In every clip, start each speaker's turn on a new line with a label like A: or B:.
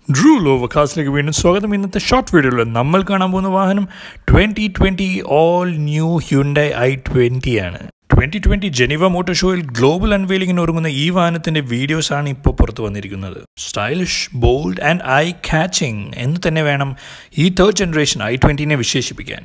A: Drew ലോവകാസ്റ്റിലേക്ക് വീണ്ടും സ്വാഗതം ഇന്നത്തെ ഷോർട്ട് വീഡിയോയിൽ നമ്മൾ കാണാൻ പോകുന്ന വാഹനം twenty twenty all new Hyundai i twenty ആണ് ട്വൻറ്റി ട്വൻറ്റി ജനീവ മോട്ടോർ ഷോയിൽ ഗ്ലോബൽ അൺവെയിലിങ്ങിന് ഒരുങ്ങുന്ന ഈ വാഹനത്തിന്റെ വീഡിയോസ് ആണ് ഇപ്പോൾ പുറത്തു വന്നിരിക്കുന്നത് stylish bold and eye catching എന്ന് തന്നെ വേണം ഈ തേർഡ് ജനറേഷൻ ഐ ട്വൻറ്റിനെ വിശേഷിപ്പിക്കാൻ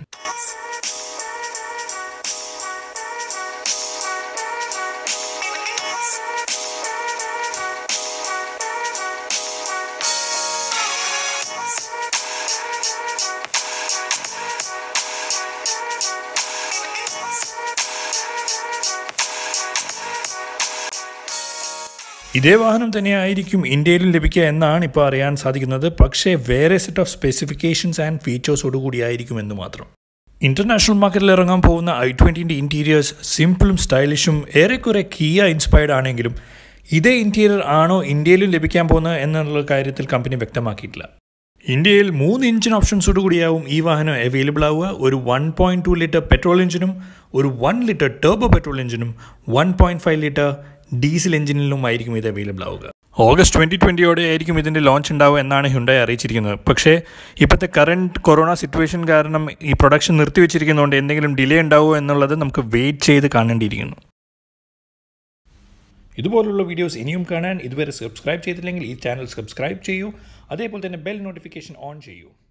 A: ഇതേ വാഹനം തന്നെയായിരിക്കും ഇന്ത്യയിലും ലഭിക്കുക എന്നാണ് ഇപ്പോൾ അറിയാൻ സാധിക്കുന്നത് പക്ഷേ വേറെ സെറ്റ് ഓഫ് സ്പെസിഫിക്കേഷൻസ് ആൻഡ് ഫീച്ചേഴ്സോട് കൂടിയായിരിക്കും എന്ന് മാത്രം ഇന്റർനാഷണൽ മാർക്കറ്റിൽ ഇറങ്ങാൻ പോകുന്ന ഐ ട്വൻറ്റിൻ്റെ ഇൻറ്റീരിയേഴ്സ് സിമ്പിളും സ്റ്റൈലിഷും ഏറെക്കുറെ കിയ ഇൻസ്പയർഡ് ആണെങ്കിലും ഇതേ ഇൻറ്റീരിയർ ആണോ ഇന്ത്യയിലും ലഭിക്കാൻ പോകുന്നത് എന്നുള്ള കാര്യത്തിൽ കമ്പനി വ്യക്തമാക്കിയിട്ടില്ല ഇന്ത്യയിൽ മൂന്ന് എഞ്ചിൻ ഓപ്ഷൻസോട് കൂടിയാവും ഈ വാഹനം അവൈലബിൾ ആവുക ഒരു one point two litre petrol എഞ്ചിനും ഒരു വൺ ലിറ്റർ ടേബോ പെട്രോൾ എഞ്ചിനും one point five litre diesel എഞ്ചിനിലും ആയിരിക്കും ഇത് അവൈലബിൾ ആവുക ഓഗസ്റ്റ് ട്വൻറ്റി ട്വൻറ്റിയോടെ ആയിരിക്കും ഇതിൻ്റെ ലോഞ്ച് ഉണ്ടാവുക എന്നാണ് ഹ്യുണ്ടായി അറിയിച്ചിരിക്കുന്നത് പക്ഷേ ഇപ്പോഴത്തെ കറണ്ട് കൊറോണ സിറ്റുവേഷൻ കാരണം ഈ പ്രൊഡക്ഷൻ നിർത്തിവെച്ചിരിക്കുന്നതുകൊണ്ട് എന്തെങ്കിലും ഡിലേ ഉണ്ടാവുമോ എന്നുള്ളത് നമുക്ക് വെയിറ്റ് ചെയ്ത് കാണേണ്ടിയിരിക്കുന്നു ഇതുപോലുള്ള വീഡിയോസ് ഇനിയും കാണാൻ ഇതുവരെ സബ്സ്ക്രൈബ് ചെയ്തില്ലെങ്കിൽ ഈ ചാനൽ സബ്സ്ക്രൈബ് ചെയ്യൂ അതേപോലെ തന്നെ ബെൽ നോട്ടിഫിക്കേഷൻ ഓൺ ചെയ്യൂ